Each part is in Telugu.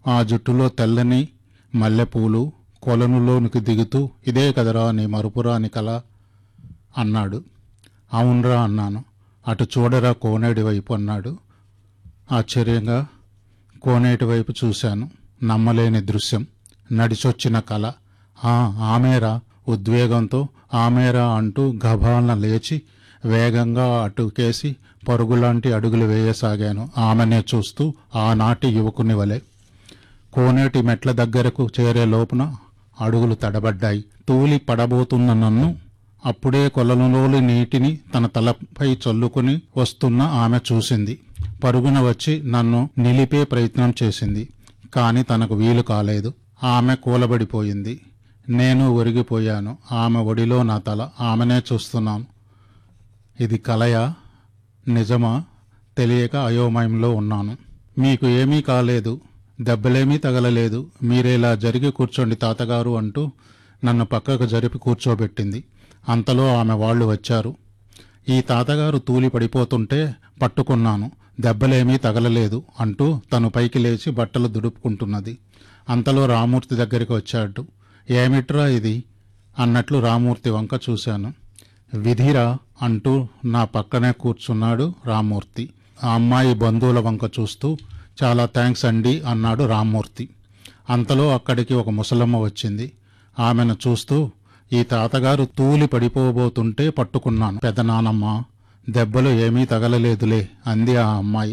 ఆ జుట్టులో తెల్లని మల్లెపూలు కొలనులోనికి దిగుతూ ఇదే కదరా నీ మరుపురాని కల అన్నాడు అవునరా అన్నాను అటు చూడరా కోనేటి వైపు అన్నాడు ఆశ్చర్యంగా కోనేటి వైపు చూశాను నమ్మలేని దృశ్యం నడిచొచ్చిన కల ఆ ఆమెరా ఉద్వేగంతో ఆమెరా అంటూ గభాలన లేచి వేగంగా అటుకేసి పరుగులాంటి అడుగులు వేయసాగాను ఆమెనే చూస్తూ ఆనాటి యువకుని వలె కోనేటి మెట్ల దగ్గరకు చేరే లోపున అడుగులు తడబడ్డాయి తూలి పడబోతున్న నన్ను అప్పుడే కొలనులోని నీటిని తన తలపై చల్లుకుని వస్తున్న ఆమె చూసింది పరుగున వచ్చి నన్ను నిలిపే ప్రయత్నం చేసింది కాని తనకు వీలు కాలేదు ఆమె కూలబడిపోయింది నేను ఒరిగిపోయాను ఆమె ఒడిలో నా తల ఆమెనే చూస్తున్నాను ఇది కలయా నిజమా తెలియక అయోమయంలో ఉన్నాను మీకు ఏమీ కాలేదు దెబ్బలేమీ తగలలేదు మీరేలా జరిగి కూర్చోండి తాతగారు అంటూ నన్ను పక్కకు జరిపి కూర్చోబెట్టింది అంతలో ఆమె వాళ్ళు వచ్చారు ఈ తాతగారు తూలి పడిపోతుంటే పట్టుకున్నాను దెబ్బలేమీ తగలలేదు అంటూ తను పైకి లేచి బట్టలు దుడుపుకుంటున్నది అంతలో రామూర్తి దగ్గరికి వచ్చాడు ఏమిట్రా ఇది అన్నట్లు రామూర్తి వంక చూశాను విధిరా అంటూ నా పక్కనే కూర్చున్నాడు రామ్మూర్తి ఆ అమ్మాయి బంధువుల వంక చూస్తూ చాలా థ్యాంక్స్ అండి అన్నాడు రామ్మూర్తి అంతలో అక్కడికి ఒక ముసలమ్మ వచ్చింది ఆమెను చూస్తూ ఈ తాతగారు తూలి పడిపోబోతుంటే పట్టుకున్నాను పెదనానమ్మ దెబ్బలు ఏమీ తగలలేదులే అంది ఆ అమ్మాయి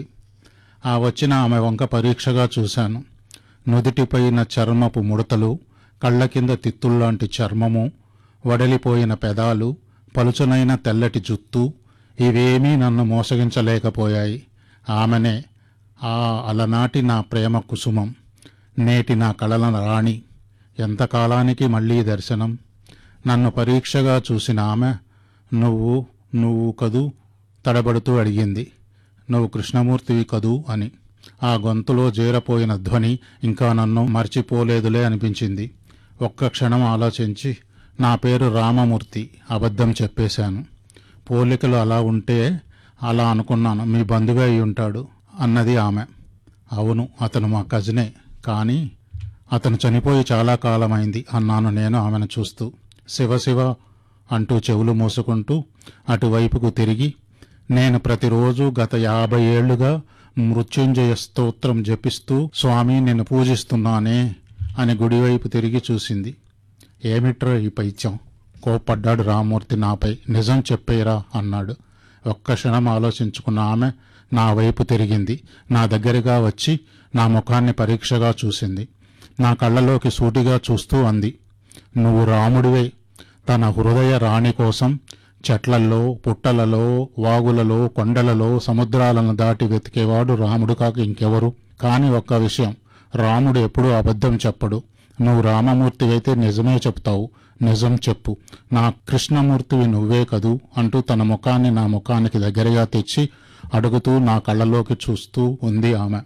ఆ వచ్చిన ఆమె వంక పరీక్షగా చూశాను నుదిటిపైన చర్మపు ముడతలు కళ్ళ కింద తిత్తుల్లాంటి చర్మము వడలిపోయిన పెదాలు పలుచనైన తెల్లటి జుత్తు ఇవేమీ నన్ను మోసగించలేకపోయాయి ఆమెనే ఆ అలనాటి నా ప్రేమ కుసుమం నేటి నా కళల రాణి ఎంతకాలానికి మళ్ళీ దర్శనం నన్ను పరీక్షగా చూసిన ఆమె నువ్వు నువ్వు కదూ తడబడుతూ అడిగింది నువ్వు కృష్ణమూర్తివి కదూ అని ఆ గొంతులో చేరపోయిన ధ్వని ఇంకా నన్ను మర్చిపోలేదులే అనిపించింది ఒక్క క్షణం ఆలోచించి నా పేరు రామమూర్తి అబద్ధం చెప్పేశాను పోలికలు అలా ఉంటే అలా అనుకున్నాను మీ బంధువే అయి ఉంటాడు అన్నది ఆమె అవును అతను మా కజినే కానీ అతను చనిపోయి చాలా కాలమైంది అన్నాను నేను ఆమెను చూస్తూ శివ శివ అంటూ చెవులు మూసుకుంటూ అటువైపుకు తిరిగి నేను ప్రతిరోజు గత యాభై ఏళ్లుగా మృత్యుంజయ స్తోత్రం జపిస్తూ స్వామి నేను పూజిస్తున్నానే అని గుడివైపు తిరిగి చూసింది ఏమిట్రా ఈ పైత్యం కోప్పడ్డాడు రామూర్తి నాపై నిజం చెప్పేరా అన్నాడు ఒక్క క్షణం ఆలోచించుకున్న ఆమె నా వైపు తిరిగింది నా దగ్గరగా వచ్చి నా ముఖాన్ని పరీక్షగా చూసింది నా కళ్ళలోకి సూటిగా చూస్తూ అంది నువ్వు రాముడివే తన హృదయ రాణి కోసం చెట్లల్లో పుట్టలలో వాగులలో కొండలలో సముద్రాలను దాటి వెతికేవాడు రాముడు కాక ఇంకెవరు కాని ఒక్క విషయం రాముడు ఎప్పుడూ అబద్ధం చెప్పడు నువ్వు రామమూర్తివైతే నిజమే చెప్తావు నిజం చెప్పు నా కృష్ణమూర్తివి నువ్వే కదూ అంటూ తన ముఖాన్ని నా ముఖానికి దగ్గరగా తెచ్చి అడుగుతూ నా కళ్ళలోకి చూస్తూ ఉంది ఆమె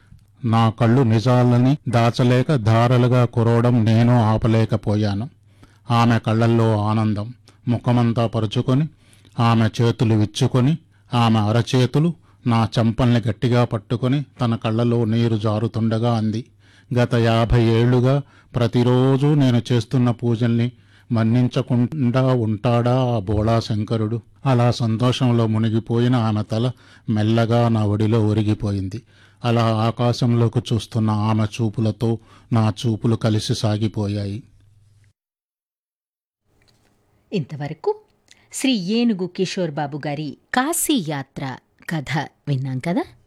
నా కళ్ళు నిజాలని దాచలేక ధారలుగా కురవడం నేను ఆపలేకపోయాను ఆమె కళ్ళల్లో ఆనందం ముఖమంతా పరుచుకొని ఆమె చేతులు విచ్చుకొని ఆమె అరచేతులు నా చంపల్ని గట్టిగా పట్టుకొని తన కళ్ళలో నీరు జారుతుండగా అంది గత యాభై ఏళ్లుగా ప్రతిరోజు నేను చేస్తున్న పూజల్ని మన్నించకుండా ఉంటాడా ఆ బోళా శంకరుడు అలా సంతోషంలో మునిగిపోయిన ఆమె తల మెల్లగా నా ఒడిలో ఒరిగిపోయింది అలా ఆకాశంలోకి చూస్తున్న ఆమె చూపులతో నా చూపులు కలిసి సాగిపోయాయి ఇంతవరకు శ్రీ ఏనుగు కిషోర్ బాబు గారి కాశీ యాత్ర కథ విన్నాం కదా